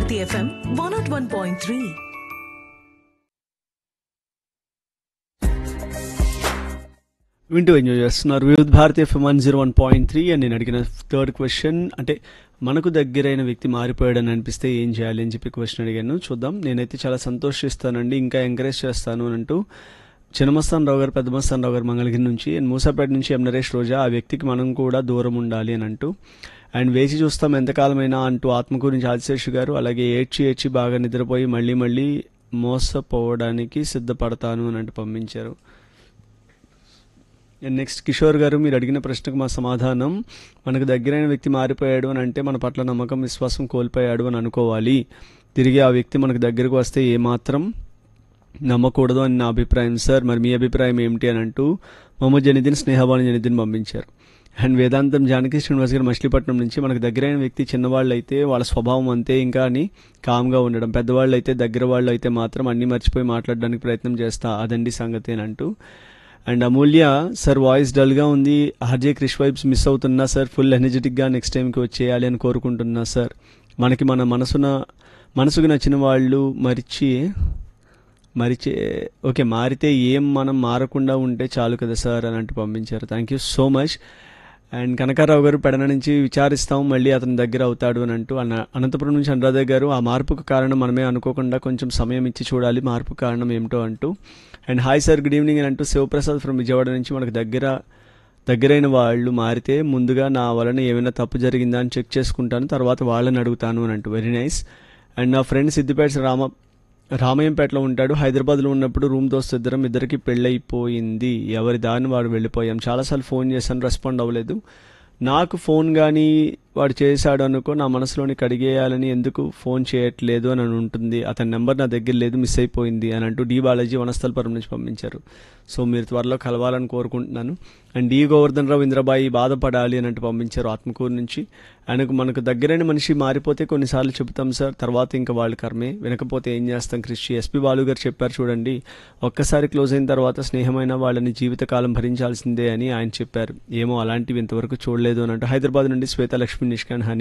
Bharati FM one nought one point three వింటూ enjoy చేస్తున్నారు Vividh Bharatiya FM one zero one point three అని నేను అడిగిన థర్డ్ క్వశ్చన్ అంటే మనకు దగ్గరైన వ్యక్తి మారిపోయాడని అనిపిస్తే ఏం చేయాలి అని చెప్పి క్వశ్చన్ అడిగాను చూద్దాం నేనైతే చాలా సంతోషిస్తానండి ఇంకా ఎంకరేజ్ చేస్తాను అని అంటూ చిన్నమస్తాన్ రావు గారు పెద్దమస్తాన్ రావు గారు మంగళగిరి నుంచి అండ్ మూసాపేట నుంచి ఎం నరేష్ రోజా ఆ వ్యక్తికి మనం కూడా దూరం ఉండాలి అని అంటూ అండ్ వేచి చూస్తాం ఎంతకాలమైనా అంటూ ఆత్మ గురించి ఆదిశేషు గారు అలాగే ఏడ్చి ఏడ్చి బాగా నిద్రపోయి మళ్ళీ మళ్ళీ మోసపోవడానికి సిద్ధపడతాను అని అంటూ పంపించారు నెక్స్ట్ కిషోర్ గారు మీరు అడిగిన ప్రశ్నకు మా సమాధానం మనకు దగ్గరైన వ్యక్తి మారిపోయాడు అని అంటే మన పట్ల నమ్మకం విశ్వాసం కోల్పోయాడు అని అనుకోవాలి తిరిగి ఆ వ్యక్తి మనకు దగ్గరకు వస్తే ఏమాత్రం నమ్మకూడదు అని నా అభిప్రాయం సార్ మరి మీ అభిప్రాయం ఏమిటి అని అంటూ మొహమ్మద్ జనిదిన్ స్నేహబాను జనిదిన్ పంపించారు అండ్ వేదాంతం జానకి శ్రీనివాస్ గారు మచిలీపట్నం నుంచి మనకు దగ్గరైన వ్యక్తి చిన్నవాళ్ళు అయితే వాళ్ళ స్వభావం అంతే ఇంకా అని కామ్గా ఉండడం పెద్దవాళ్ళు అయితే దగ్గర వాళ్ళు అయితే మాత్రం అన్నీ మర్చిపోయి మాట్లాడడానికి ప్రయత్నం చేస్తా అదండి సంగతి అని అంటూ అండ్ అమూల్య సార్ వాయిస్ డల్గా ఉంది ఆర్జే క్రిష్ వైబ్స్ మిస్ అవుతున్నా సార్ ఫుల్ ఎనర్జెటిక్గా నెక్స్ట్ టైంకి వచ్చేయాలి అని కోరుకుంటున్నా సార్ మనకి మన మనసున మనసుకు నచ్చిన వాళ్ళు మరిచి మరిచే ఓకే మారితే ఏం మనం మారకుండా ఉంటే చాలు కదా సార్ అని అంటూ పంపించారు thank you so much and Kanakarao గారు పెడన నుంచి విచారిస్తాం మళ్ళీ అతని దగ్గర అవుతాడు అని అంటూ అన్న అనంతపురం నుంచి అనురాధ గారు ఆ మార్పుకు కారణం మనమే అనుకోకుండా కొంచెం సమయం ఇచ్చి చూడాలి మార్పు కారణం ఏమిటో అంటూ and hi sir good evening అని అంటూ శివప్రసాద్ ఫ్రమ్ విజయవాడ నుంచి మనకు దగ్గర దగ్గరైన వాళ్ళు మారితే ముందుగా నా వలన ఏమైనా తప్పు జరిగిందా అని చెక్ చేసుకుంటాను తర్వాత వాళ్ళని అడుగుతాను అని అంటూ వెరీ నైస్ అండ్ నా ఫ్రెండ్ సిద్దిపేట రామ రామయ్యంపేటలో ఉంటాడు హైదరాబాద్లో ఉన్నప్పుడు రూమ్ దోస్త్ ఇద్దరం ఇద్దరికి పెళ్ళైపోయింది ఎవరి దారిని వాడు వెళ్ళిపోయాం చాలాసార్లు ఫోన్ చేశాను రెస్పాండ్ అవ్వలేదు నాకు ఫోన్ కానీ వాడు చేశాడు అనుకో నా మనసులోని కడిగేయాలని ఎందుకు ఫోన్ చేయట్లేదు అని ఉంటుంది అతని నెంబర్ నా దగ్గర లేదు మిస్ అయిపోయింది అని అంటూ డి బాలాజీ వనస్థలపురం నుంచి పంపించారు సో మీరు త్వరలో కలవాలని కోరుకుంటున్నాను అండ్ డి గోవర్ధన్ రావు ఇంద్రబాయి బాధపడాలి అని అంటూ పంపించారు ఆత్మకూరు నుంచి ఆయనకు మనకు దగ్గరైన మనిషి మారిపోతే కొన్నిసార్లు చెబుతాం సార్ తర్వాత ఇంకా వాళ్ళ కర్మే వినకపోతే ఏం చేస్తాం క్రిషి ఎస్పి బాలు గారు చెప్పారు చూడండి ఒక్కసారి క్లోజ్ అయిన తర్వాత స్నేహమైన వాళ్ళని జీవితకాలం భరించాల్సిందే అని ఆయన చెప్పారు ఏమో అలాంటివి ఇంతవరకు చూడలేదు అని అంటూ హైదరాబాద్ నుండి శ్వేత లక్ష్మి నిష్కాన్ హనీ